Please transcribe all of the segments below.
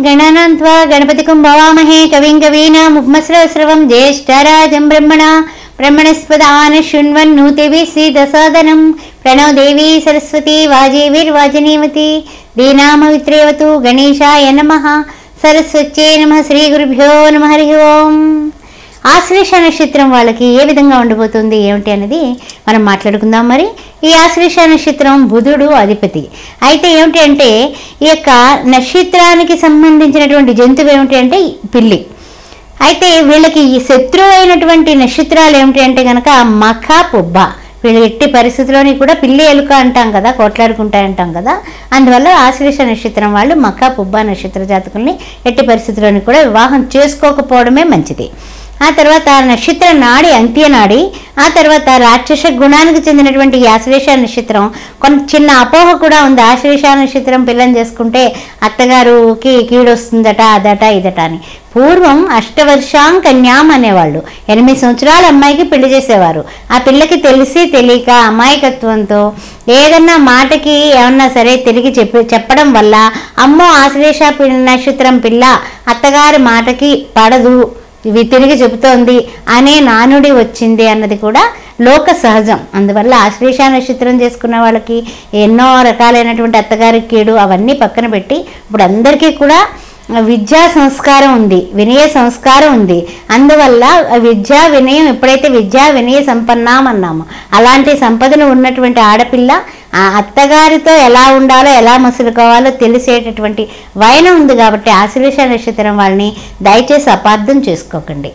గణనంత్వా గణపతికం భవామహే కవిం కవీనాముపమస్రవస్రవం జ్యేష్ఠరాజం బ్రహ్మణ బ్రహ్మణస్పదాన శృణ్వన్నూతిభి శ్రీదసాదనం ప్రణో దేవీ సరస్వతి వాజీవిర్వాజనీమతి దీనామవిత్రేవతు గణేశాయ నమ సరస్వత్యే నమ శ్రీ గురుభ్యో నమ హరి ఓం ఆశ్లేష నక్షత్రం వాళ్ళకి ఏ విధంగా ఉండబోతుంది ఏమిటి అనేది మనం మాట్లాడుకుందాం మరి ఈ ఆశ్లేష నక్షత్రం బుధుడు అధిపతి అయితే ఏమిటి అంటే ఈ యొక్క నక్షత్రానికి సంబంధించినటువంటి జంతువు ఏమిటి అంటే పిల్లి అయితే వీళ్ళకి ఈ శత్రువు అయినటువంటి నక్షత్రాలు ఏమిటి అంటే కనుక మఖ పుబ్బ వీళ్ళు ఎట్టి పరిస్థితిలోని కూడా పిల్లి ఎలుక అంటాం కదా కొట్లాడుకుంటాయి అంటాం కదా అందువల్ల ఆశ్లేష నక్షత్రం వాళ్ళు మఖ పుబ్బ నక్షత్ర జాతకుల్ని ఎట్టి పరిస్థితిలోని కూడా వివాహం చేసుకోకపోవడమే మంచిది ఆ తర్వాత నక్షత్ర నాడి అంత్యనాడి ఆ తర్వాత రాక్షస గుణానికి చెందినటువంటి ఈ ఆశ్లేష నక్షత్రం కొంత చిన్న అపోహ కూడా ఉంది ఆశ్లేష నక్షత్రం పిల్లని చేసుకుంటే అత్తగారుకి కీడొస్తుందట అదట ఇదట అని పూర్వం అష్టవర్షాం కన్యాం అనేవాళ్ళు ఎనిమిది సంవత్సరాల అమ్మాయికి పెళ్లి చేసేవారు ఆ పిల్లకి తెలిసి తెలియక అమాయకత్వంతో ఏదన్నా మాటకి ఏమన్నా సరే తిరిగి చెప్పి చెప్పడం వల్ల అమ్మో ఆశ్లేష పి- నక్షత్రం పిల్ల అత్తగారి మాటకి పడదు ఇవి తిరిగి చెబుతోంది అనే నానుడి వచ్చింది అన్నది కూడా లోక సహజం అందువల్ల ఆశ్లేష నక్షత్రం చేసుకున్న వాళ్ళకి ఎన్నో రకాలైనటువంటి అత్తగారి కీడు అవన్నీ పక్కన పెట్టి ఇప్పుడు అందరికీ కూడా విద్యా సంస్కారం ఉంది వినయ సంస్కారం ఉంది అందువల్ల విద్యా వినయం ఎప్పుడైతే విద్యా వినయ సంపన్నాం అన్నామో అలాంటి సంపదను ఉన్నటువంటి ఆడపిల్ల ఆ అత్తగారితో ఎలా ఉండాలో ఎలా మసులుకోవాలో తెలిసేటటువంటి వైనం ఉంది కాబట్టి ఆశ్లేష నక్షత్రం వాళ్ళని దయచేసి అపార్థం చేసుకోకండి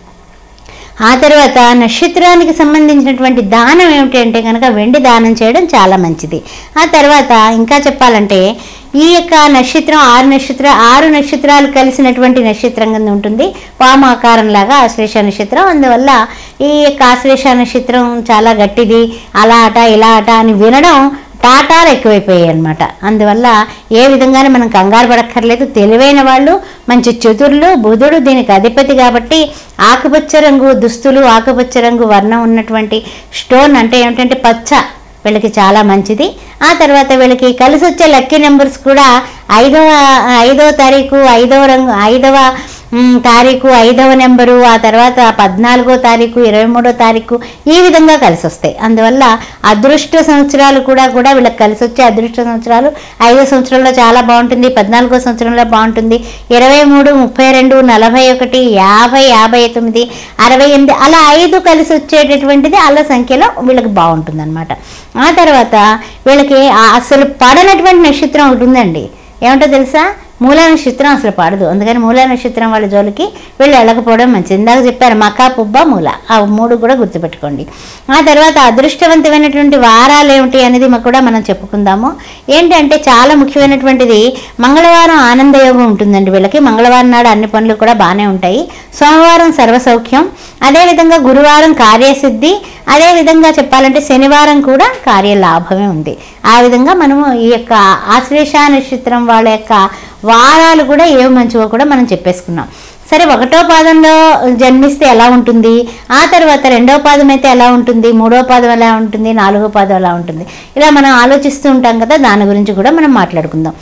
ఆ తర్వాత నక్షత్రానికి సంబంధించినటువంటి దానం ఏమిటి అంటే కనుక వెండి దానం చేయడం చాలా మంచిది ఆ తర్వాత ఇంకా చెప్పాలంటే ఈ యొక్క నక్షత్రం ఆరు నక్షత్ర ఆరు నక్షత్రాలు కలిసినటువంటి నక్షత్రం కింద ఉంటుంది పాము ఆకారంలాగా ఆశ్లేష నక్షత్రం అందువల్ల ఈ యొక్క ఆశ్లేష నక్షత్రం చాలా గట్టిది అలా అట ఇలా అట అని వినడం టాటాలు ఎక్కువైపోయాయి అనమాట అందువల్ల ఏ విధంగానే మనం కంగారు పడక్కర్లేదు తెలివైన వాళ్ళు మంచి చతురులు బుధుడు దీనికి అధిపతి కాబట్టి ఆకుపచ్చ రంగు దుస్తులు ఆకుపచ్చ రంగు వర్ణం ఉన్నటువంటి స్టోన్ అంటే ఏమిటంటే పచ్చ వీళ్ళకి చాలా మంచిది ఆ తర్వాత వీళ్ళకి కలిసి వచ్చే లక్కీ నెంబర్స్ కూడా ఐదవ ఐదవ తారీఖు ఐదవ రంగు ఐదవ మ్, తారీఖు ఐదవ నెంబరు ఆ తర్వాత పద్నాలుగో తారీఖు ఇరవై మూడో తారీఖు ఈ విధంగా కలిసి వస్తాయి అందువల్ల అదృష్ట సంవత్సరాలు కూడా కూడా వీళ్ళకి కలిసి వచ్చే అదృష్ట సంవత్సరాలు ఐదో సంవత్సరంలో చాలా బాగుంటుంది పద్నాలుగో సంవత్సరంలో బాగుంటుంది ఇరవై మూడు ముప్పై రెండు నలభై ఒకటి యాభై యాభై తొమ్మిది అరవై ఎనిమిది అలా ఐదు కలిసి వచ్చేటటువంటిది అలా సంఖ్యలో వీళ్ళకి బాగుంటుంది అనమాట ఆ తర్వాత వీళ్ళకి ఆ అసలు పడనటువంటి నక్షత్రం ఒకటి ఉందండి ఏమిటో తెలుసా మూలా నక్షత్రం అసలు పడదు అందుకని మూలా నక్షత్రం వాళ్ళ జోలికి వీళ్ళు వెళ్ళకపోవడం మంచిది ఇందాక చెప్పారు మకా పుబ్బ మూల ఆ మూడు కూడా గుర్తుపెట్టుకోండి ఆ తర్వాత అదృష్టవంతమైనటువంటి వారాలు ఏమిటి అనేది మాకు కూడా మనం చెప్పుకుందాము ఏంటంటే చాలా ముఖ్యమైనటువంటిది మంగళవారం ఆనందయోగం ఉంటుందండి వీళ్ళకి మంగళవారం నాడు అన్ని పనులు కూడా బాగానే ఉంటాయి సోమవారం సర్వసౌఖ్యం అదేవిధంగా గురువారం కార్యసిద్ధి అదేవిధంగా చెప్పాలంటే శనివారం కూడా కార్యలాభమే ఉంది ఆ విధంగా మనము ఈ యొక్క ఆశ్లేష నక్షత్రం వాళ్ళ యొక్క వారాలు కూడా ఏవి మంచివో కూడా మనం చెప్పేసుకున్నాం సరే ఒకటో పాదంలో జన్మిస్తే ఎలా ఉంటుంది ఆ తర్వాత రెండో పాదం అయితే ఎలా ఉంటుంది మూడో పాదం ఎలా ఉంటుంది నాలుగో పాదం ఎలా ఉంటుంది ఇలా మనం ఆలోచిస్తూ ఉంటాం కదా దాని గురించి కూడా మనం మాట్లాడుకుందాం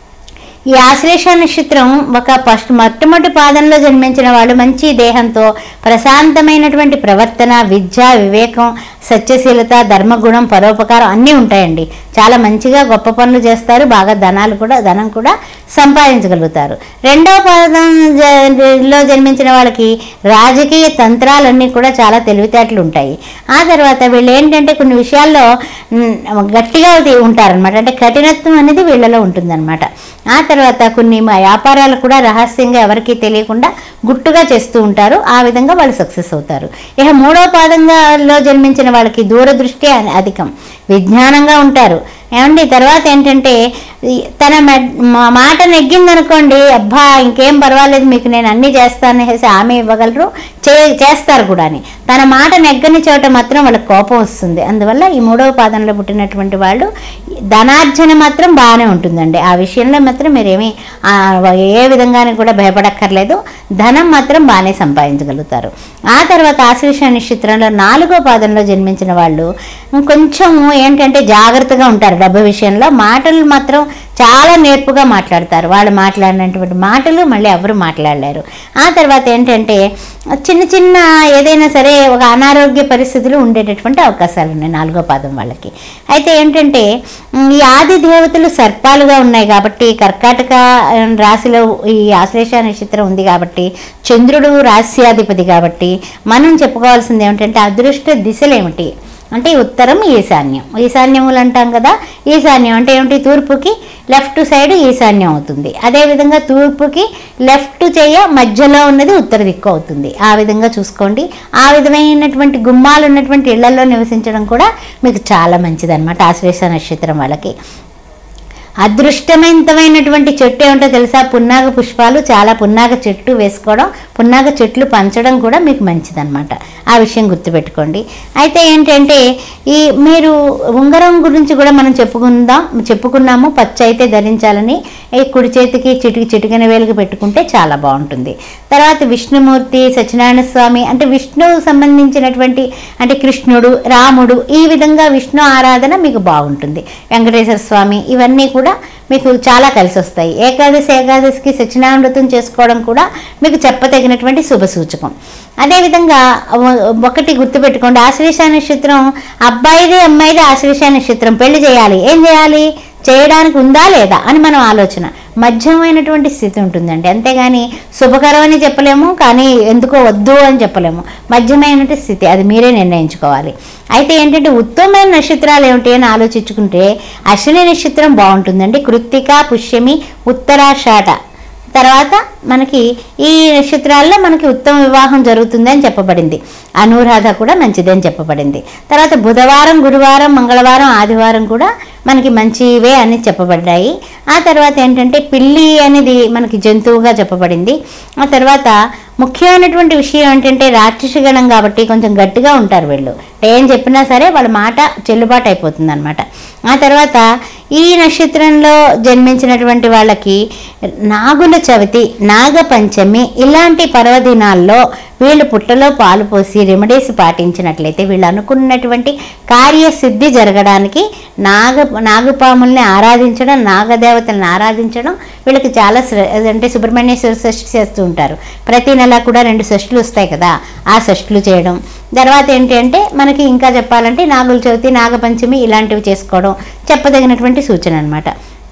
ఈ ఆశ్లేష నక్షత్రం ఒక ఫస్ట్ మొట్టమొదటి పాదంలో జన్మించిన వాళ్ళు మంచి దేహంతో ప్రశాంతమైనటువంటి ప్రవర్తన విద్య వివేకం సత్యశీలత ధర్మగుణం పరోపకారం అన్నీ ఉంటాయండి చాలా మంచిగా గొప్ప పనులు చేస్తారు బాగా ధనాలు కూడా ధనం కూడా సంపాదించగలుగుతారు రెండవ పాదం జ- లో జన్మించిన వాళ్ళకి రాజకీయ తంత్రాలన్నీ కూడా చాలా తెలివితేటలు ఉంటాయి ఆ తర్వాత వీళ్ళు ఏంటంటే కొన్ని విషయాల్లో మ్, గట్టిగా ఉది- ఉంటారనమాట అంటే కఠినత్వం అనేది వీళ్ళలో ఉంటుందన్నమాట ఆ తర్వాత కొన్ని మా వ్యాపారాలు కూడా రహస్యంగా ఎవరికీ తెలియకుండా గుట్టుగా చేస్తూ ఉంటారు ఆ విధంగా వాళ్ళు సక్సెస్ అవుతారు ఇక మూడో పాదంగా లో జన్మించిన వాళ్ళకి దూరదృష్టి అ- అధికం విజ్ఞానంగా ఉంటారు ఏమండి తర్వాత ఏంటంటే ఈ తన మె- మా- మాట నెగ్గిందనుకోండి అబ్బా ఇంకేం పర్వాలేదు మీకు నేను అన్నీ చేస్తాను అనేసి ఆమె ఇవ్వగలరు చే చేస్తారు కూడా అని తన మాట నెగ్గని చోట మాత్రం వాళ్ళకి కోపం వస్తుంది అందువల్ల ఈ మూడవ పాదంలో పుట్టినటువంటి వాళ్ళు ధనార్జన మాత్రం బాగానే ఉంటుందండి ఆ విషయంలో మాత్రం మీరేమీ ఆ, ఏ విధంగానే కూడా భయపడక్కర్లేదు ధనం మాత్రం బాగానే సంపాదించగలుగుతారు ఆ తర్వాత ఆశ్లేష నక్షత్రంలో నాలుగో పాదంలో జన్మించిన వాళ్ళు కొంచెం ఏంటంటే జాగ్రత్తగా ఉంటారు డబ్బు విషయంలో మాటలు మాత్రం చాలా నేర్పుగా మాట్లాడతారు వాళ్ళు మాట్లాడినటువంటి మాటలు మళ్ళీ ఎవరు మాట్లాడలేరు ఆ తర్వాత ఏంటంటే చిన్న చిన్న ఏదైనా సరే ఒక అనారోగ్య పరిస్థితులు ఉండేటటువంటి అవకాశాలు ఉన్నాయి నాలుగో పాదం వాళ్ళకి అయితే ఏంటంటే ఉమ్, ఈ ఆది దేవతలు సర్పాలుగా ఉన్నాయి కాబట్టి కర్కాటక ఆ, రాశిలో ఈ ఆశ్లేష నక్షత్రం ఉంది కాబట్టి చంద్రుడు రాశ్యాధిపతి కాబట్టి మనం చెప్పుకోవాల్సింది ఏమిటంటే అదృష్ట దిశలు ఏమిటి అంటే ఉత్తరం ఈశాన్యం ఈశాన్యములు అంటాం కదా ఈశాన్యం అంటే ఏమిటి తూర్పుకి లెఫ్ట్ సైడ్ ఈశాన్యం అవుతుంది అదేవిధంగా తూర్పుకి లెఫ్ట్ చేయ మధ్యలో ఉన్నది ఉత్తర దిక్కు అవుతుంది ఆ విధంగా చూసుకోండి ఆ విధమైనటువంటి గుమ్మాలు ఉన్నటువంటి ఇళ్లలో నివసించడం కూడా మీకు చాలా మంచిది అనమాట ఆశ్లేష నక్షత్రం వాళ్ళకి అదృష్టవంతమైనటువంటి చెట్టు ఏమిటో తెలుసా పున్నాగ పుష్పాలు చాలా పున్నాగ చెట్టు వేసుకోవడం పున్నాగ చెట్లు పంచడం కూడా మీకు మంచిదన్నమాట ఆ విషయం గుర్తుపెట్టుకోండి అయితే ఏంటంటే ఈ మీరు ఉంగరం గురించి కూడా మనం చెప్పుకుందాం చెప్పుకున్నాము పచ్చ అయితే ధరించాలని ఈ కుడి చేతికి చిటికి చిటికిన వేలుకి పెట్టుకుంటే చాలా బాగుంటుంది తర్వాత విష్ణుమూర్తి సత్యనారాయణ స్వామి అంటే విష్ణువు సంబంధించినటువంటి అంటే కృష్ణుడు రాముడు ఈ విధంగా విష్ణు ఆరాధన మీకు బాగుంటుంది వెంకటేశ్వర స్వామి ఇవన్నీ కూడా మీకు చాలా కలిసి వస్తాయి ఏకాదశి ఏకాదశికి సత్యనారాయణ వ్రతం చేసుకోవడం కూడా మీకు చెప్పతగినటువంటి శుభ సూచకం అదేవిధంగా ఒ- ఒకటి గుర్తుపెట్టుకోండి ఆశ్లేష నక్షత్రం అబ్బాయిదే అమ్మాయిదే ఆశ్లేష నక్షత్రం పెళ్లి చేయాలి ఏం చేయాలి చేయడానికి ఉందా లేదా అని మనం ఆలోచన మధ్యమైనటువంటి స్థితి ఉంటుందండి అంతేగాని శుభకరం అని చెప్పలేము కానీ ఎందుకో వద్దు అని చెప్పలేము మధ్యమైనటువంటి స్థితి అది మీరే నిర్ణయించుకోవాలి అయితే ఏంటంటే ఉత్తమమైన నక్షత్రాలు ఏమిటి అని ఆలోచించుకుంటే అశ్విని నక్షత్రం బాగుంటుందండి కృత్తిక పుష్యమి ఉత్తరాషాఢ తర్వాత మనకి ఈ నక్షత్రాల్లో మనకి ఉత్తమ వివాహం జరుగుతుంది అని చెప్పబడింది అనురాధ కూడా మంచిది అని చెప్పబడింది తర్వాత బుధవారం గురువారం మంగళవారం ఆదివారం కూడా మనకి మంచివే అని చెప్పబడ్డాయి ఆ తర్వాత ఏంటంటే పిల్లి అనేది మనకి జంతువుగా చెప్పబడింది ఆ తర్వాత ముఖ్యమైనటువంటి విషయం ఏంటంటే రాక్షస గణం కాబట్టి కొంచెం గట్టిగా ఉంటారు వీళ్ళు ఏం చెప్పినా సరే వాళ్ళ మాట చెల్లుబాటు అయిపోతుంది అనమాట ఆ తర్వాత ఈ నక్షత్రంలో జన్మించినటువంటి వాళ్ళకి నాగుల చవితి నాగ పంచమి ఇలాంటి పర్వదినాల్లో వీళ్ళు పుట్టలో పాలు పోసి రెమెడీస్ పాటించినట్లయితే వీళ్ళు అనుకున్నటువంటి కార్యసిద్ధి జరగడానికి నాగ నాగపాముల్ని ఆరాధించడం నాగదేవతలను ఆరాధించడం వీళ్ళకి చాలా శ్ర- అంటే సుబ్రహ్మణ్యేశ్వర షష్ఠి చేస్తూ ఉంటారు ప్రతి నెల కూడా రెండు షష్ఠులు వస్తాయి కదా ఆ షష్ఠులు చేయడం తర్వాత ఏంటి అంటే మనకి ఇంకా చెప్పాలంటే నాగుల చవితి నాగపంచమి ఇలాంటివి చేసుకోవడం చెప్పదగినటువంటి సూచన అనమాట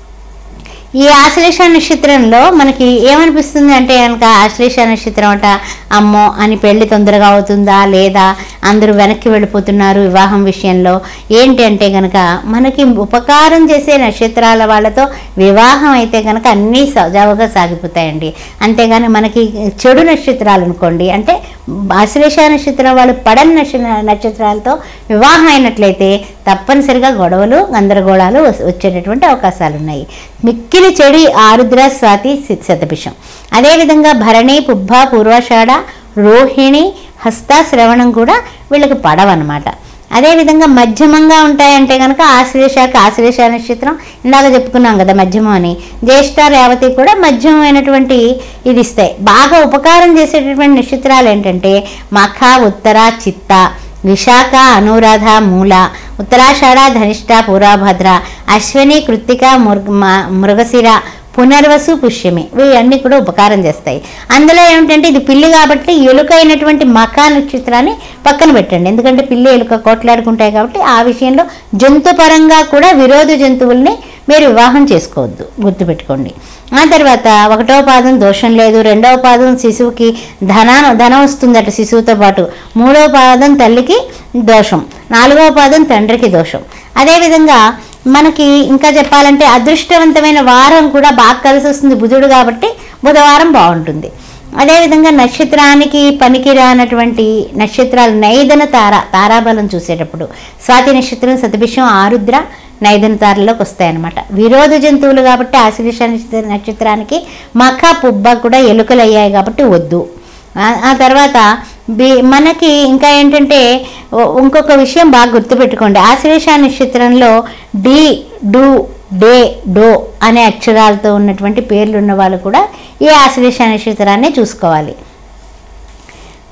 ఈ ఆశ్లేష నక్షత్రంలో మనకి ఏమనిపిస్తుంది అంటే కనుక ఆశ్లేష నక్షత్రం అట అమ్మో అని పెళ్లి తొందరగా అవుతుందా లేదా అందరూ వెనక్కి వెళ్ళిపోతున్నారు వివాహం విషయంలో ఏంటి అంటే కనుక మనకి ఉపకారం చేసే నక్షత్రాల వాళ్ళతో వివాహం అయితే కనుక అన్నీ సజావుగా సాగిపోతాయండి అంతేగాని మనకి చెడు నక్షత్రాలు అనుకోండి అంటే ఆశ్లేష నక్షత్రం వాళ్ళు పడని నక్ష నక్షత్రాలతో వివాహం అయినట్లయితే తప్పనిసరిగా గొడవలు గందరగోళాలు వస్- వచ్చేటటువంటి అవకాశాలు ఉన్నాయి మిక్కిలి చెడి ఆరుద్ర స్వాతి సి- శతభిషం అదేవిధంగా భరణి పుబ్బ పూర్వాషాఢ రోహిణి హస్త శ్రవణం కూడా వీళ్ళకి పడవన్నమాట అదేవిధంగా మధ్యమంగా ఉంటాయంటే కనుక ఆశ్లేషాకి ఆశ్లేష నక్షత్రం ఇందాక చెప్పుకున్నాం కదా మధ్యమం అని జ్యేష్ఠ రేవతి కూడా మధ్యమైనటువంటి ఇది ఇస్తాయి బాగా ఉపకారం చేసేటటువంటి నక్షత్రాలు ఏంటంటే మఖ ఉత్తర చిత్త విశాఖ అనురాధ మూల ఉత్తరాషాఢ ధనిష్ట పూర్వభద్ర అశ్విని కృత్తిక మృగ మ- మృగశిర పునర్వసు పుష్యమి ఇవన్నీ కూడా ఉపకారం చేస్తాయి అందులో ఏమిటంటే ఇది పిల్లి కాబట్టి ఎలుక అయినటువంటి మకా నక్షత్రాన్ని పక్కన పెట్టండి ఎందుకంటే పిల్లి ఎలుక కోట్లాడుకుంటాయి కాబట్టి ఆ విషయంలో జంతు పరంగా కూడా విరోధ జంతువుల్ని మీరు వివాహం చేసుకోవద్దు గుర్తుపెట్టుకోండి ఆ తర్వాత ఒకటో పాదం దోషం లేదు రెండవ పాదం శిశువుకి ధన ధనం వస్తుందట శిశువుతో పాటు మూడవ పాదం తల్లికి దోషం నాలుగవ పాదం తండ్రికి దోషం అదేవిధంగా మనకి ఇంకా చెప్పాలంటే అదృష్టవంతమైన వారం కూడా బాగా కలిసి వస్తుంది బుధుడు కాబట్టి బుధవారం బాగుంటుంది అదేవిధంగా నక్షత్రానికి పనికి రానటువంటి నక్షత్రాలు నైదన తార తారాబలం చూసేటప్పుడు స్వాతి నక్షత్రం సతభిషం ఆరుద్ర నైదన తారలోకి వస్తాయన్నమాట విరోధ జంతువులు కాబట్టి ఆశ్లేష నక్షత్ర- నక్షత్రానికి మఖ పుబ్బ కూడా ఎలుకలు అయ్యాయి కాబట్టి వద్దు ఆ- ఆ తర్వాత బి మనకి ఇంకా ఏంటంటే ఓ- ఇంకొక విషయం బాగా గుర్తుపెట్టుకోండి ఆశ్లేష నక్షత్రంలో డి డు డే డో అనే అక్షరాలతో ఉన్నటువంటి పేర్లు ఉన్న వాళ్ళు కూడా ఈ ఆశ్లేష నక్షత్రాన్ని చూసుకోవాలి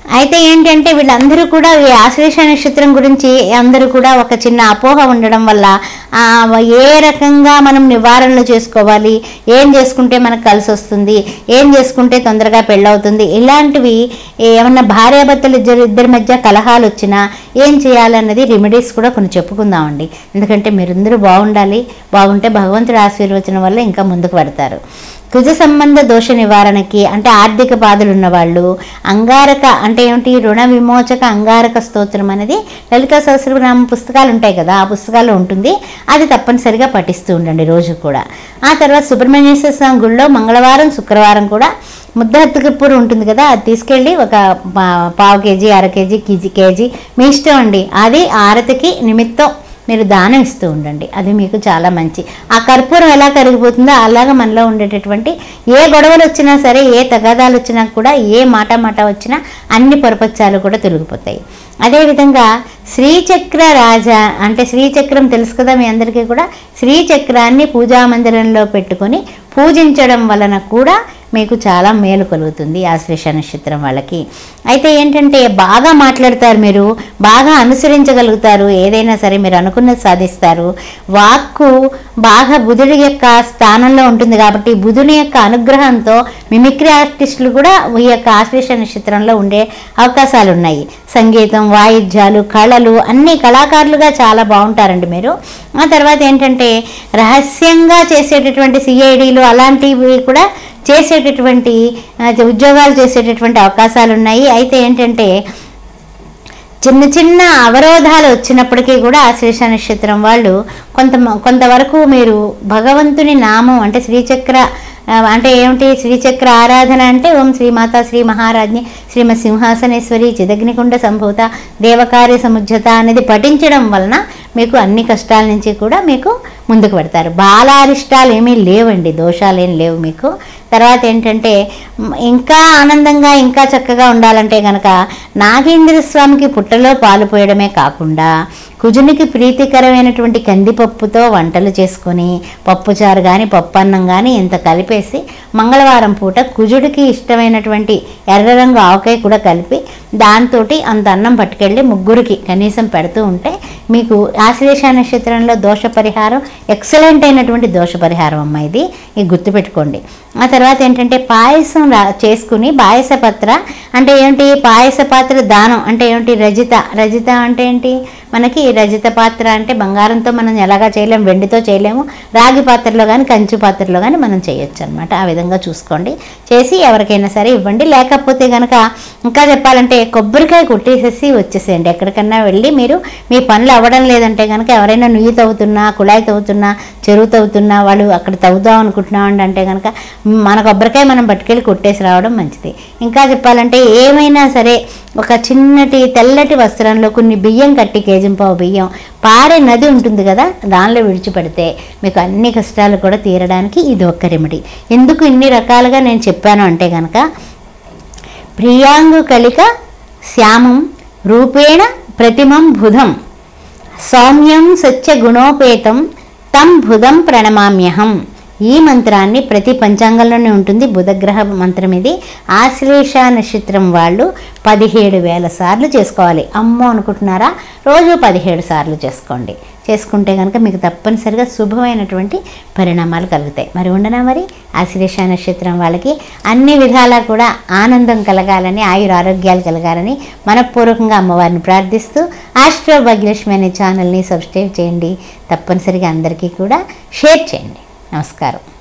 అయితే ఏంటంటే వీళ్ళందరూ కూడా ఈ ఆశ్లేష నక్షత్రం గురించి అందరూ కూడా ఒక చిన్న అపోహ ఉండడం వల్ల ఆ, ఏ రకంగా మనం నివారణలు చేసుకోవాలి ఏం చేసుకుంటే మనకు కలిసి వస్తుంది ఏం చేసుకుంటే తొందరగా పెళ్ళవుతుంది ఇలాంటివి ఏమన్నా భార్యాభర్తలు ఇద్దరు ఇద్దరి మధ్య కలహాలు వచ్చినా ఏం చేయాలన్నది రెమెడీస్ కూడా కొన్ని చెప్పుకుందామండి ఎందుకంటే మీరందరూ బాగుండాలి బాగుంటే భగవంతుడి ఆశీర్వచనం వల్ల ఇంకా ముందుకు పడతారు కుజ సంబంధ దోష నివారణకి అంటే ఆర్థిక బాధలు ఉన్నవాళ్ళు అంగారక అంటే ఏమిటి రుణ విమోచక అంగారక స్తోత్రం అనేది లలితా సహస్రనామ పుస్తకాలు ఉంటాయి కదా ఆ పుస్తకాల్లో ఉంటుంది అది తప్పనిసరిగా పఠిస్తూ ఉండండి రోజు కూడా ఆ తర్వాత సుబ్రహ్మణ్యేశ్వర స్వామి గుళ్ళో మంగళవారం శుక్రవారం కూడా ముద్దహత్తుకపూర్ ఉంటుంది కదా అది తీసుకెళ్ళి ఒక పా- పావు కేజీ అర కేజీ కేజీ కేజీ మీ ఇష్టం అండి అది ఆరతికి నిమిత్తం మీరు దానం ఇస్తూ ఉండండి అది మీకు చాలా మంచి ఆ కర్పూరం ఎలా కరిగిపోతుందో అలాగ మనలో ఉండేటటువంటి ఏ గొడవలు వచ్చినా సరే ఏ తగాదాలు వచ్చినా కూడా ఏ మాట మాట వచ్చినా అన్ని పొరపచ్చాలు కూడా తొలగిపోతాయి అదేవిధంగా శ్రీచక్ర రాజా అంటే శ్రీచక్రం తెలుసు కదా మీ అందరికీ కూడా శ్రీచక్రాన్ని పూజా మందిరంలో పెట్టుకొని పూజించడం వలన కూడా మీకు చాలా మేలు కలుగుతుంది ఆశ్లేష నక్షత్రం వాళ్ళకి అయితే ఏంటంటే బాగా మాట్లాడతారు మీరు బాగా అనుసరించగలుగుతారు ఏదైనా సరే మీరు అనుకున్నది సాధిస్తారు వాక్కు బాగా బుధుడి యొక్క స్థానంలో ఉంటుంది కాబట్టి బుధుని యొక్క అనుగ్రహంతో మిమిక్రీ ఆర్టిస్టులు కూడా ఈ యొక్క ఆశ్లేష నక్షత్రంలో ఉండే అవకాశాలు ఉన్నాయి సంగీతం వాయిద్యాలు కళలు అన్ని కళాకారులుగా చాలా బాగుంటారండి మీరు ఆ తర్వాత ఏంటంటే రహస్యంగా చేసేటటువంటి సిఐడిలు అలాంటివి కూడా చేసేటటువంటి ఆ, ఉద్యోగాలు చేసేటటువంటి అవకాశాలు ఉన్నాయి అయితే ఏంటంటే చిన్న చిన్న అవరోధాలు వచ్చినప్పటికీ కూడా ఆశ్లేష నక్షత్రం వాళ్ళు కొంత కొంతవరకు మీరు భగవంతుని నామం అంటే శ్రీచక్ర ఆ, అంటే ఏమిటి శ్రీచక్ర ఆరాధన అంటే ఓం శ్రీమాత శ్రీ మహారాజ్ని శ్రీమత్ సింహాసనేశ్వరి చిదగ్నికుండ సంభూత దేవకార్య సముజ్జత అనేది పఠించడం వలన మీకు అన్ని కష్టాల నుంచి కూడా మీకు ముందుకు పెడతారు బాలారిష్టాలు ఏమీ లేవండి దోషాలు ఏం లేవు మీకు తర్వాత ఏంటంటే మ్, ఇంకా ఆనందంగా ఇంకా చక్కగా ఉండాలంటే కనుక నాగేంద్ర స్వామికి పుట్టలో పాలు పోయడమే కాకుండా కుజునికి ప్రీతికరమైనటువంటి కందిపప్పుతో వంటలు చేసుకొని పప్పుచారు కానీ పప్పు అన్నం కానీ ఇంత కలిపేసి మంగళవారం పూట కుజుడికి ఇష్టమైనటువంటి ఎర్ర రంగు ఆవకాయ కూడా కలిపి దాంతో అంత అన్నం పట్టుకెళ్ళి ముగ్గురికి కనీసం పెడుతూ ఉంటే మీకు ఆశ్లేష నక్షత్రంలో దోష పరిహారం ఎక్సలెంట్ అయినటువంటి దోష పరిహారం అమ్మ ఇది ఇది గుర్తుపెట్టుకోండి ఆ తర్వాత ఏంటంటే పాయసం రా చేసుకుని పాయస పత్ర అంటే ఏంటి పాయస పాత్ర దానం అంటే ఏంటి రజిత రజిత అంటే ఏంటి మనకి రజిత పాత్ర అంటే బంగారంతో మనం ఎలాగా చేయలేము వెండితో చేయలేము రాగి పాత్రలో కానీ కంచు పాత్రలో కానీ మనం చేయొచ్చు అనమాట ఆ విధంగా చూసుకోండి చేసి ఎవరికైనా సరే ఇవ్వండి లేకపోతే కనుక ఇంకా చెప్పాలంటే కొబ్బరికాయ కొట్టేసేసి వచ్చేసేయండి ఎక్కడికన్నా వెళ్ళి మీరు మీ పనులు అవ్వడం లేదంటే కనుక ఎవరైనా నుయ్యి తవ్వుతున్నా కుళాయి తవ్వుతున్నా చెరువు తవ్వుతున్నా వాళ్ళు అక్కడ తవ్వుదాం అనుకుంటున్నాం అంటే కనుక మన కొబ్బరికాయ మనం పట్టుకెళ్ళి కొట్టేసి రావడం మంచిది ఇంకా చెప్పాలంటే ఏమైనా సరే ఒక చిన్నటి తెల్లటి వస్త్రంలో కొన్ని బియ్యం కట్టి కేజింపావు బియ్యం పారే నది ఉంటుంది కదా దానిలో విడిచిపెడితే మీకు అన్ని కష్టాలు కూడా తీరడానికి ఇది ఒక్క రెమెడీ ఎందుకు ఇన్ని రకాలుగా నేను చెప్పాను అంటే కనుక ప్రియాంగు కలిక శ్యామం రూపేణ ప్రతిమం బుధం సౌమ్యం సత్య గుణోపేతం తం బుధం ప్రణమామ్యహం ఈ మంత్రాన్ని ప్రతి పంచాంగంలోనే ఉంటుంది బుధగ్రహ మంత్రం ఇది ఆశ్లేష నక్షత్రం వాళ్ళు పదిహేడు వేల సార్లు చేసుకోవాలి అమ్మో అనుకుంటున్నారా రోజు పదిహేడు సార్లు చేసుకోండి చేసుకుంటే కనుక మీకు తప్పనిసరిగా శుభమైనటువంటి పరిణామాలు కలుగుతాయి మరి ఉండనా మరి ఆశ్లేష నక్షత్రం వాళ్ళకి అన్ని విధాలా కూడా ఆనందం కలగాలని ఆయుర ఆరోగ్యాలు కలగాలని మనపూర్వకంగా అమ్మవారిని ప్రార్థిస్తూ ఆస్ట్రో భాగ్యలక్ష్మి అనే ఛానల్ని సబ్స్క్రైబ్ చేయండి తప్పనిసరిగా అందరికీ కూడా షేర్ చేయండి నమస్కారం